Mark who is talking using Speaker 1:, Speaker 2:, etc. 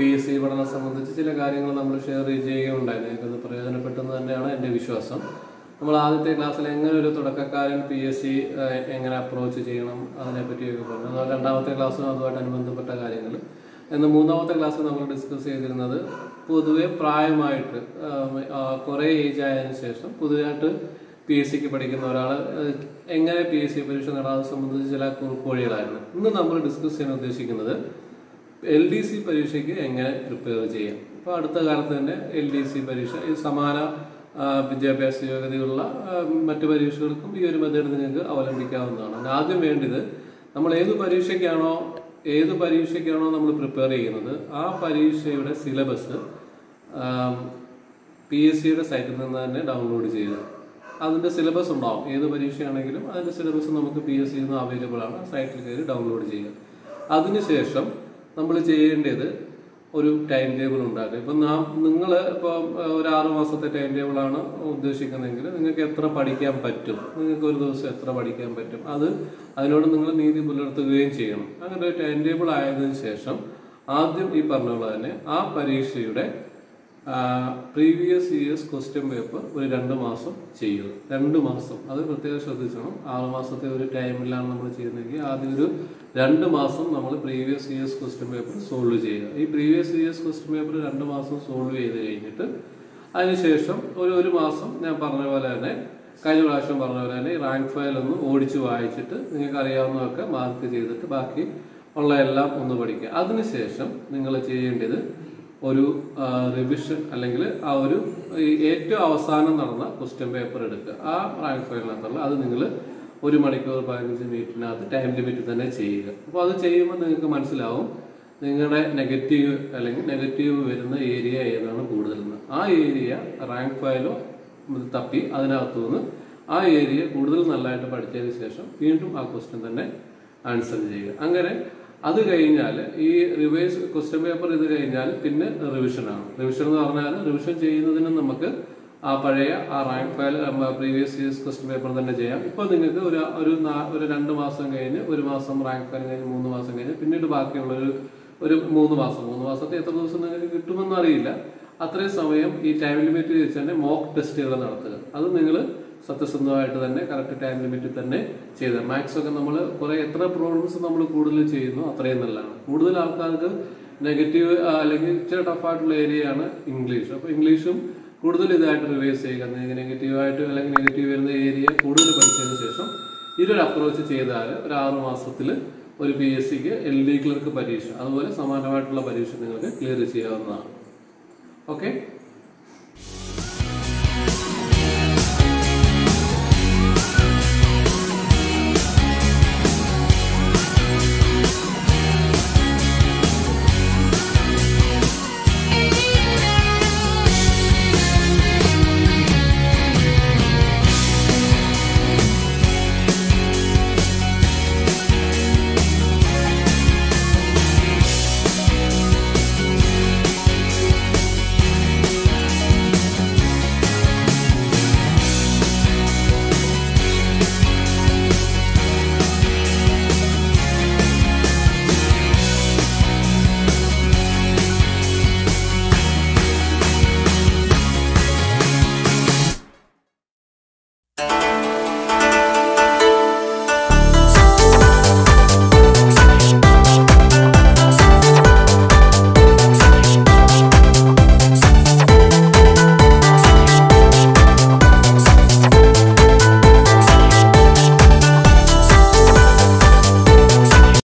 Speaker 1: P S C പഠനം സംബന്ധിച്ച് ചില കാര്യങ്ങൾ നമ്മൾ ഷെയർ ചെയ്യുകയുണ്ടായി നിങ്ങൾക്കത് പ്രയോജനപ്പെട്ടെന്ന് തന്നെയാണ് എൻ്റെ വിശ്വാസം നമ്മൾ ആദ്യത്തെ ക്ലാസ്സിൽ എങ്ങനെ ഒരു തുടക്കക്കാരൻ പി എസ് സി എങ്ങനെ അപ്രോച്ച് ചെയ്യണം അതിനെപ്പറ്റിയൊക്കെ പറഞ്ഞു അതുപോലെ രണ്ടാമത്തെ ക്ലാസ്സും അതുമായിട്ട് അനുബന്ധപ്പെട്ട കാര്യങ്ങൾ എന്ന് മൂന്നാമത്തെ ക്ലാസ്സിൽ നമ്മൾ ഡിസ്കസ് ചെയ്തിരുന്നത് പൊതുവെ പ്രായമായിട്ട് കുറേ ഏജ് ആയതിനു ശേഷം പുതിയതായിട്ട് പി എസ് സിക്ക് പഠിക്കുന്ന ഒരാൾ എങ്ങനെ പി എസ് സി പരീക്ഷ നേടാതെ സംബന്ധിച്ച് ചില കുറിപ്പുവഴികളായിരുന്നു ഇന്ന് നമ്മൾ ഡിസ്കസ് ചെയ്യാൻ ഉദ്ദേശിക്കുന്നത് എൽ ഡി സി പരീക്ഷയ്ക്ക് എങ്ങനെ പ്രിപ്പയർ ചെയ്യാം ഇപ്പോൾ അടുത്ത കാലത്ത് തന്നെ എൽ ഡി സി പരീക്ഷ ഈ സമാന ആ, വിദ്യാഭ്യാസ യോഗ്യതയുള്ള ആ, മറ്റ് പരീക്ഷകൾക്കും ഈ ഒരു മെത്തേഡ് നിങ്ങൾക്ക് അവലംബിക്കാവുന്നതാണ് അതിന് ആദ്യം വേണ്ടത് നമ്മൾ ഏത് പരീക്ഷയ്ക്കാണോ ഏത് പരീക്ഷയ്ക്കാണോ നമ്മൾ പ്രിപ്പയർ ചെയ്യുന്നത് ആ പരീക്ഷയുടെ സിലബസ് പി എസ് സിയുടെ സൈറ്റിൽ നിന്ന് തന്നെ ഡൗൺലോഡ് ചെയ്യുക അതിൻ്റെ സിലബസ് ഉണ്ടാവും ഏത് പരീക്ഷയാണെങ്കിലും അതിൻ്റെ സിലബസ് നമുക്ക് പി എസ് സിയിൽ നിന്ന് അവൈലബിൾ ആണ് സൈറ്റിൽ കയറി ഡൗൺലോഡ് ചെയ്യുക അതിനുശേഷം നമ്മൾ ചെയ്യേണ്ടത് ഒരു ടൈം ടേബിൾ ഉണ്ടാക്കുക ഇപ്പം നാം നിങ്ങൾ ഇപ്പം ഏഹ്, ഒരു ആറ് മാസത്തെ ടൈം ടേബിളാണ് ഉദ്ദേശിക്കുന്നതെങ്കിൽ നിങ്ങൾക്ക് എത്ര പഠിക്കാൻ പറ്റും നിങ്ങൾക്ക് ഒരു ദിവസം എത്ര പഠിക്കാൻ പറ്റും അത് അതിനോട് നിങ്ങൾ നീതി പുലർത്തുകയും ചെയ്യണം അങ്ങനെ ഒരു ടൈം ടേബിൾ ആയതിനു ശേഷം ആദ്യം ഈ പറഞ്ഞ പോലെ തന്നെ ആ പരീക്ഷയുടെ പ്രീവിയസ് ഇയേഴ്സ് ക്വസ്റ്റ്യൻ പേപ്പർ ഒരു രണ്ട് മാസം ചെയ്യുക രണ്ട് മാസം അത് പ്രത്യേകം ശ്രദ്ധിക്കണം ആറ് മാസത്തെ ഒരു ടൈമിലാണ് നമ്മൾ ചെയ്യുന്നതെങ്കിൽ ആദ്യം ഒരു രണ്ട് മാസം നമ്മൾ previous years question paper solve ചെയ്യുക ഈ പ്രീവിയസ് ഇയേഴ്സ് ക്വസ്റ്റ്യൻ പേപ്പർ രണ്ട് മാസം സോൾവ് ചെയ്ത് കഴിഞ്ഞിട്ട് അതിനുശേഷം ഒരു ഒരു മാസം ഞാൻ പറഞ്ഞ പോലെ തന്നെ കഴിഞ്ഞ പ്രാവശ്യം പറഞ്ഞ പോലെ തന്നെ ഈ റാങ്ക് ഫയൽ ഒന്ന് ഓടിച്ച് വായിച്ചിട്ട് നിങ്ങൾക്ക് അറിയാവുന്നതൊക്കെ മാർക്ക് ചെയ്തിട്ട് ബാക്കി ഉള്ള എല്ലാം ഒന്ന് പഠിക്കുക അതിനുശേഷം നിങ്ങൾ ചെയ്യേണ്ടത് ഒരു റിവിഷൻ അല്ലെങ്കിൽ ആ ഒരു ഈ ഏറ്റവും അവസാനം നടന്ന ക്വസ്റ്റ്യൻ പേപ്പർ എടുക്കുക ആ റാങ്ക് ഫയലിനകത്തുള്ള അത് നിങ്ങൾ ഒരു മണിക്കൂർ പതിനഞ്ച് മിനിറ്റിനകത്ത് ടൈം ലിമിറ്റ് തന്നെ ചെയ്യുക അപ്പോൾ അത് ചെയ്യുമ്പോൾ നിങ്ങൾക്ക് മനസ്സിലാവും നിങ്ങളുടെ നെഗറ്റീവ് അല്ലെങ്കിൽ നെഗറ്റീവ് വരുന്ന ഏരിയ ഏതാണ് കൂടുതലെന്ന് ആ ഏരിയ റാങ്ക് ഫയലോ തപ്പി അതിനകത്തു നിന്ന് ആ ഏരിയ കൂടുതൽ നല്ലതായിട്ട് പഠിച്ചതിന് ശേഷം വീണ്ടും ആ ക്വസ്റ്റ്യൻ തന്നെ ആൻസർ ചെയ്യുക അങ്ങനെ അത് കഴിഞ്ഞാൽ ഈ റിവൈസ് ക്വസ്റ്റ്യൻ പേപ്പർ ഇത് കഴിഞ്ഞാൽ പിന്നെ റിവിഷനാണ് റിവിഷൻ എന്ന് പറഞ്ഞാൽ റിവിഷൻ ചെയ്യുന്നതിന് നമുക്ക് ആ പഴയ ആ rank file previous years question paper തന്നെ ചെയ്യാം ഇപ്പോൾ നിങ്ങൾക്ക് ഒരു ഒരു നാ- ഒരു രണ്ട് മാസം കഴിഞ്ഞ് ഒരു മാസം റാങ്ക് ഫയൽ കഴിഞ്ഞ് മൂന്ന് മാസം കഴിഞ്ഞ് പിന്നീട് ബാക്കിയുള്ള ഒരു ഒരു മൂന്ന് മാസം മൂന്ന് മാസത്തെ എത്ര ദിവസം നിങ്ങൾക്ക് കിട്ടുമെന്ന് അറിയില്ല അത്രയും സമയം ഈ ടൈം ലിമിറ്റ് വെച്ച് തന്നെ മോക്ക് ടെസ്റ്റുകൾ നടത്തുക അത് നിങ്ങൾ സത്യസന്ധമായിട്ട് തന്നെ കറക്റ്റ് ടൈം ലിമിറ്റിൽ തന്നെ ചെയ്ത മാത്സ് ഒക്കെ നമ്മൾ കുറെ എത്ര പ്രോബ്ലംസ് നമ്മൾ കൂടുതൽ ചെയ്യുന്നു അത്രയും നല്ലതാണ് കൂടുതൽ ആൾക്കാർക്ക് നെഗറ്റീവ് അല്ലെങ്കിൽ ഇച്ചിരി ടഫായിട്ടുള്ള ഏരിയയാണ് ഇംഗ്ലീഷ് അപ്പോൾ ഇംഗ്ലീഷും കൂടുതൽ ഇതായിട്ട് റിവൈസ് ചെയ്യുക നെഗറ്റീവായിട്ട് അല്ലെങ്കിൽ നെഗറ്റീവ് വരുന്ന ഏരിയ കൂടുതൽ പഠിച്ചതിന് ശേഷം ഈ ഒരു അപ്രോച്ച് ചെയ്താൽ ഒരു ആറ് മാസത്തിൽ ഒരു പി എസ് സിക്ക് എൽ ഡി ക്ലർക്ക് പരീക്ഷ അതുപോലെ സമാനമായിട്ടുള്ള പരീക്ഷ നിങ്ങൾക്ക് ക്ലിയർ ചെയ്യാവുന്നതാണ് ഓക്കെ